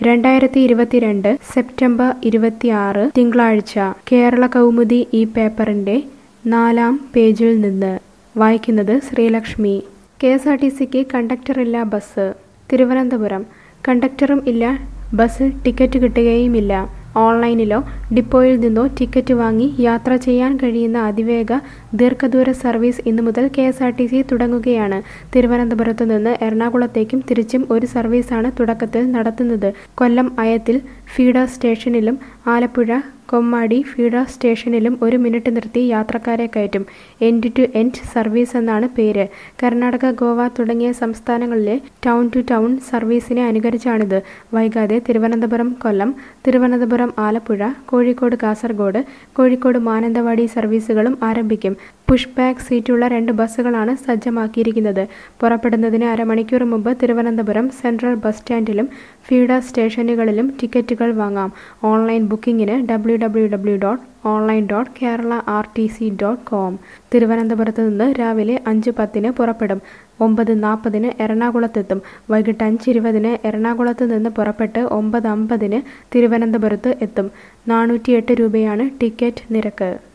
രണ്ടായിരത്തി ഇരുപത്തിരണ്ട് സെപ്റ്റംബർ ഇരുപത്തിയാറ് തിങ്കളാഴ്ച കേരള കൗമുദി ഈ പേപ്പറിന്റെ നാലാം പേജിൽ നിന്ന് വായിക്കുന്നത് Sreelakshmi K S R T സിക്ക് കണ്ടക്ടറില്ല ബസ് തിരുവനന്തപുരം കണ്ടക്ടറും ഇല്ല ബസ്സിൽ ടിക്കറ്റ് കിട്ടുകയുമില്ല ഓൺലൈനിലോ ഡിപ്പോയിൽ നിന്നോ ടിക്കറ്റ് വാങ്ങി യാത്ര ചെയ്യാൻ കഴിയുന്ന അതിവേഗ ദീർഘദൂര സർവീസ് ഇന്നു മുതൽ K S R T C തുടങ്ങുകയാണ് തിരുവനന്തപുരത്തു നിന്ന് എറണാകുളത്തേക്കും തിരിച്ചും ഒരു സർവീസാണ് തുടക്കത്തിൽ നടത്തുന്നത് കൊല്ലം അയത്തിൽ ഫീഡർ സ്റ്റേഷനിലും ആലപ്പുഴ കൊമ്മാടി ഫീഡർ സ്റ്റേഷനിലും ഒരു മിനിറ്റ് നിർത്തി യാത്രക്കാരെ കയറ്റും എൻഡ് ടു എൻഡ് സർവീസ് എന്നാണ് പേര് കർണാടക ഗോവ തുടങ്ങിയ സംസ്ഥാനങ്ങളിലെ ടൗൺ ടു ടൗൺ സർവീസിനെ അനുകരിച്ചാണിത് വൈകാതെ തിരുവനന്തപുരം കൊല്ലം തിരുവനന്തപുരം ആലപ്പുഴ കോഴിക്കോട് കാസർഗോഡ് കോഴിക്കോട് മാനന്തവാടി സർവീസുകളും ആരംഭിക്കും പുഷ് ബാക്ക് സീറ്റുള്ള രണ്ട് ബസ്സുകളാണ് സജ്ജമാക്കിയിരിക്കുന്നത് പുറപ്പെടുന്നതിന് അരമണിക്കൂർ മുമ്പ് തിരുവനന്തപുരം സെൻട്രൽ ബസ് സ്റ്റാൻഡിലും ഫീഡർ സ്റ്റേഷനുകളിലും ടിക്കറ്റുകൾ വാങ്ങാം ഓൺലൈൻ ബുക്കിംഗിന് W W W dot online dot Kerala R T C dot com തിരുവനന്തപുരത്ത് നിന്ന് രാവിലെ അഞ്ച് പത്തിന് പുറപ്പെടും ഒമ്പത് നാൽപ്പതിന് എറണാകുളത്തെത്തും വൈകിട്ട് അഞ്ച് ഇരുപതിന് എറണാകുളത്ത് നിന്ന് പുറപ്പെട്ട് ഒമ്പത് അമ്പതിന് തിരുവനന്തപുരത്ത് എത്തും നാനൂറ്റിയെട്ട് രൂപയാണ് ടിക്കറ്റ് നിരക്ക്